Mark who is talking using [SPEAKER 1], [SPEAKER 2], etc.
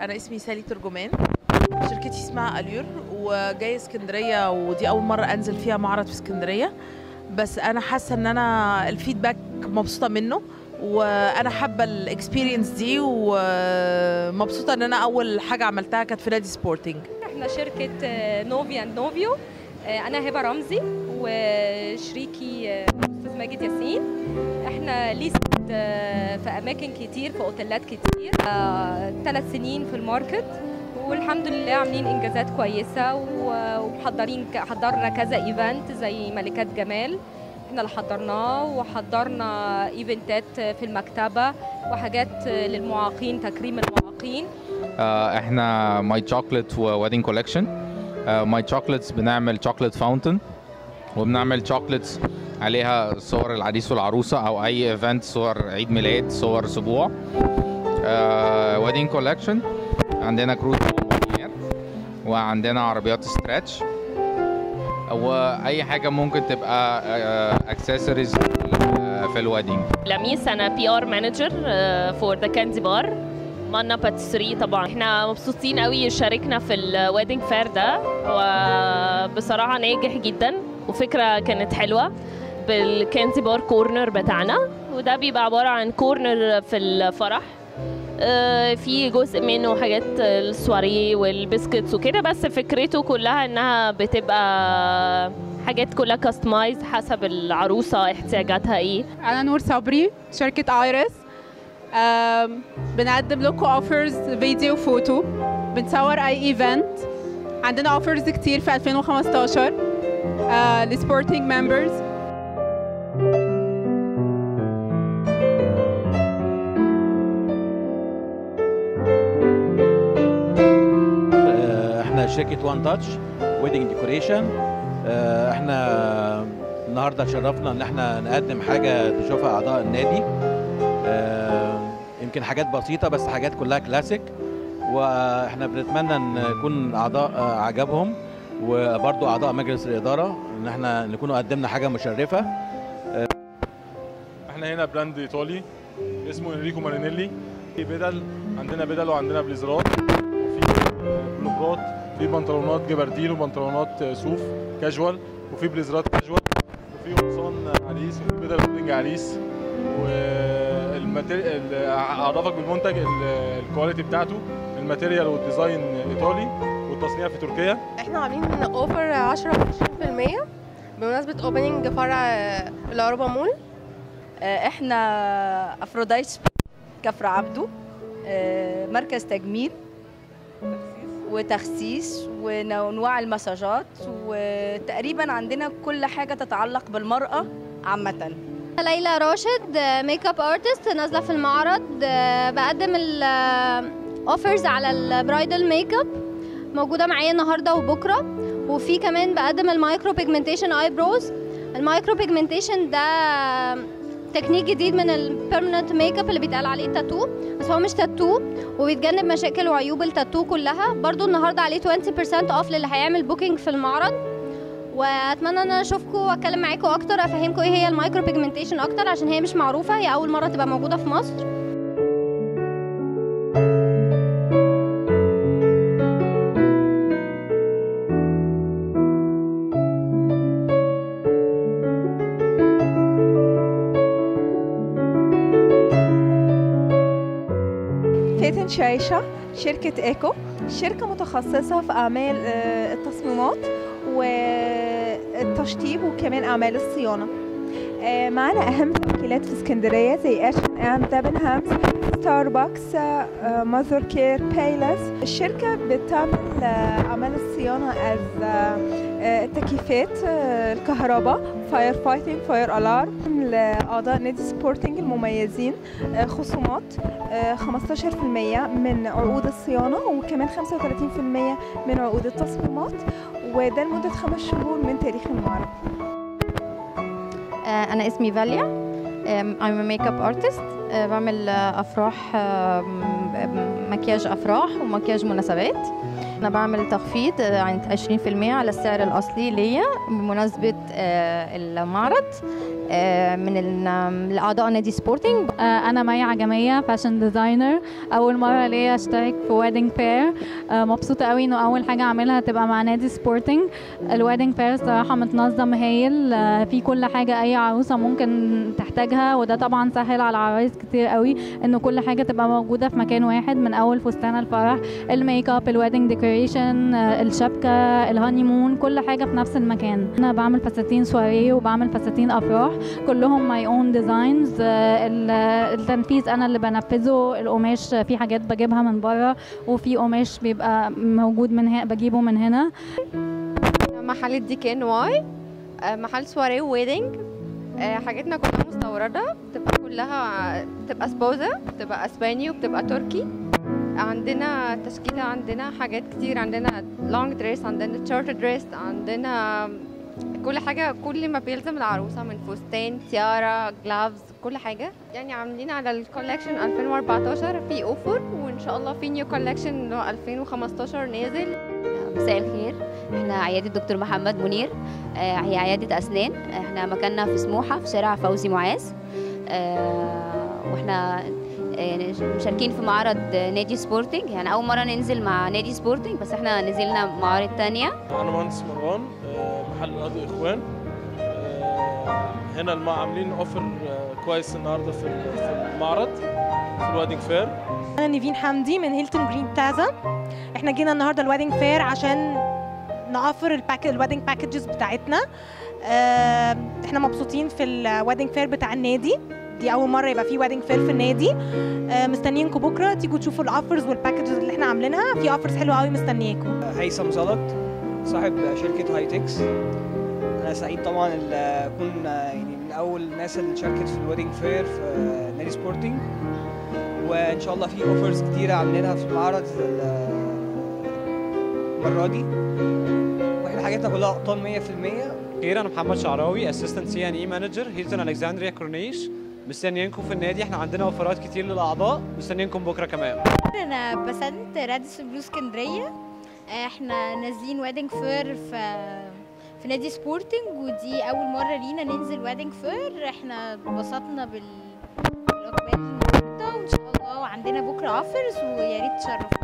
[SPEAKER 1] انا اسمي سالي ترجمان شركتي اسمها اليور وجايه اسكندريه ودي اول مره انزل فيها معرض في اسكندريه بس انا حاسه ان انا الفيدباك مبسوطه منه وانا حابه الاكسبيرينس دي ومبسوطه ان انا اول حاجه عملتها كانت في نادي سبورتنج
[SPEAKER 2] احنا شركة آه، نوفي اند نوفيو آه، انا هبه رمزي وشريكي آه، استاذ ماجد ياسين احنا ليست آه، في اماكن كتير في اوتيلات كتير ثلاث سنين في الماركت والحمد لله عاملين انجازات كويسه و- ومحضرين ك- حضرنا كذا ايفنت زي ملكات جمال احنا اللي حضرناه وحضرنا ايفنتات في المكتبه وحاجات للمعاقين تكريم المعاقين
[SPEAKER 3] آه، احنا ماي تشوكلت وويدنج كولكشن ماي تشوكلتس بنعمل تشوكلت فاونتن وبنعمل تشوكلتس عليها صور العريس والعروسه او اي ايفنت صور عيد ميلاد صور اسبوع ويدنج كولكشن عندنا كروت ومونيات وعندنا عربيات ستريتش واي حاجه ممكن تبقى اكسسوارز في الويدنج
[SPEAKER 4] لميس انا بي ار مانجر فور ذا كاندي بار مانا باتسري طبعا احنا مبسوطين قوي شاركنا في الويدنج فير ده وبصراحه ناجح جدا وفكره كانت حلوه بالكاندي بار كورنر بتاعنا وده بيبقى عباره عن كورنر في الفرح آه، في جزء منه حاجات السواريه والبسكتس وكده بس فكرته كلها انها بتبقى حاجات كلها كاستمايز حسب العروسه احتياجاتها ايه
[SPEAKER 5] أنا نور صبري شركة ايرس أم، بنقدم لكم اوفرز فيديو وفوتو بنصور اي ايفنت عندنا اوفرز كتير في 2015 آه، لسبورتنج ممبرز
[SPEAKER 6] آه، احنا شركه وان تاتش ويدنج ديكوريشن احنا النهارده تشرفنا ان احنا نقدم حاجه تشوفها اعضاء النادي آه، يمكن حاجات بسيطه بس حاجات كلها كلاسيك واحنا بنتمنى ان يكون اعضاء آه، عجبهم وبرضو اعضاء مجلس الاداره ان احنا نكونوا قدمنا حاجه مشرفه
[SPEAKER 7] احنا هنا براند ايطالي اسمه انريكو مارينيلي في بدل عندنا بدل وعندنا بليزرات وفي بلوفرات في بنطلونات جبردين وبنطلونات صوف كاجوال وفي بليزرات كاجوال وفي قمصان عريس وفي بدل ويدنج عريس والماتيريال اعرفك بالمنتج ال- الكواليتي بتاعته الماتيريال والديزاين ايطالي والتصنيع في تركيا
[SPEAKER 8] احنا عاملين اوفر 10 20% بمناسبة اوبننج فرع العروبة مول
[SPEAKER 9] احنا افروديت كفر عبده آه، مركز تجميل وتخسيس وانواع المساجات وتقريبا عندنا كل حاجه تتعلق بالمراه عامه
[SPEAKER 10] ليلى راشد ميك اب ارتست نازله في المعرض آه، بقدم الاوفرز على البرايدل ميك اب موجوده معايا النهارده وبكره وفي كمان بقدم المايكرو بيجمنتيشن اي بروز المايكرو بيجمنتيشن ده تكنيك جديد من البيرمننت ميك اب اللي بيتقال عليه تاتو بس هو مش تاتو وبيتجنب مشاكل وعيوب التاتو كلها برضو النهارده عليه 20% اوف للي هيعمل بوكينج في المعرض واتمنى ان انا اشوفكم واتكلم معاكم اكتر افهمكم ايه هي المايكرو بيجمنتيشن اكتر عشان هي مش معروفه هي اول مره تبقى موجوده في مصر
[SPEAKER 11] فاتن شايشة شركة ايكو شركة متخصصة في أعمال آه، التصميمات والتشطيب وكمان أعمال الصيانة آه، معانا أهم توكيلات في اسكندرية زي اشن ان دابنهامز ستاربكس آه، ماذر كير بايلس الشركة بتعمل آه، أعمال الصيانة از التكييفات آه، الكهرباء فاير فايتنج فاير الارم لأعضاء نادي سبورتنج المميزين آه، خصومات آه، 15% من عقود الصيانة وكمان 35% من عقود التصميمات وده لمدة خمس شهور من تاريخ المعرض
[SPEAKER 12] آه، أنا اسمي فاليا آم، I'm a makeup artist آه، بعمل آه، أفراح آم، آم، مكياج أفراح ومكياج مناسبات انا بعمل تخفيض آه، عن 20% على السعر الاصلي ليا بمناسبه آه، المعرض آه، من ال- لاعضاء نادي سبورتنج
[SPEAKER 13] انا مي عجميه فاشن ديزاينر اول مره ليا اشترك في ويدنج فير مبسوطه قوي انه اول حاجه اعملها تبقى مع نادي سبورتنج الويدنج فير صراحه متنظم هايل آه، في كل حاجه اي عروسه ممكن تحتاجها وده طبعا سهل على العرايس كتير قوي انه كل حاجه تبقى موجوده في مكان واحد من اول فستان الفرح الميك اب الويدنج ديكوريشن الشبكه الهانيمون كل حاجه في نفس المكان انا بعمل فساتين سواريه وبعمل فساتين افراح كلهم ماي اون ديزاينز التنفيذ انا اللي بنفذه القماش في حاجات بجيبها من بره وفي قماش بيبقى موجود من هنا بجيبه من هنا
[SPEAKER 14] محل دي كي ان واي آه، محل سواري ويدنج آه، حاجاتنا كلها مستورده بتبقى كلها بتبقى سبوزة بتبقى اسباني وبتبقى تركي عندنا تشكيلة عندنا حاجات كتير عندنا لونج دريس عندنا تشورت دريس عندنا كل حاجة كل ما بيلزم العروسة من فستان تيارا جلافز كل حاجة يعني عاملين على الكولكشن 2014 في اوفر وان شاء الله في نيو كولكشن 2015 نازل
[SPEAKER 15] مساء الخير احنا عيادة دكتور محمد منير آه، هي عيادة أسنان احنا مكاننا في سموحة في شارع فوزي معاذ آه، واحنا آه، مشاركين في معرض نادي سبورتنج يعني أول مرة ننزل مع نادي سبورتنج بس احنا نزلنا معارض تانية
[SPEAKER 16] انا مهندس مروان آه، محل قاضي اخوان آه، هنا الم- عاملين اوفر آه، كويس النهارده في ال- في المعرض في الوادنج فير
[SPEAKER 17] انا نيفين حمدي من هيلتون جرين بلازا احنا جينا النهارده الويدنج فير عشان نوفر الباك الويدنج باكجز بتاعتنا آه، احنا مبسوطين في الويدنج فير بتاع النادي دي اول مره يبقى في ويدنج فير في النادي آه، مستنيينكم بكره تيجوا تشوفوا الاوفرز والباكجز اللي احنا عاملينها في اوفرز حلوه قوي مستنياكم
[SPEAKER 18] هيثم زلط صاحب شركة هايتكس أنا سعيد طبعا إن أكون يعني من أول الناس اللي شاركت في الويدنج فير في نادي سبورتنج وإن شاء الله في أوفرز كتيرة عاملينها في المعرض ال- المرة دي وإحنا حاجاتنا كلها أبطال 100%
[SPEAKER 19] خير انا محمد شعراوي اسيستنت سي ان اي مانجر هيلتون الكسندريا كورنيش مستنيينكم في النادي احنا عندنا اوفرات كتير للاعضاء مستنيينكم بكره كمان
[SPEAKER 20] انا بسنت راديسون بلو اسكندريه احنا نازلين ويدنج فير في في نادي سبورتنج ودي اول مره لينا ننزل ويدنج فير احنا اتبسطنا بال بالاقبال النهارده وان شاء الله وعندنا بكره اوفرز ويا ريت تشرفونا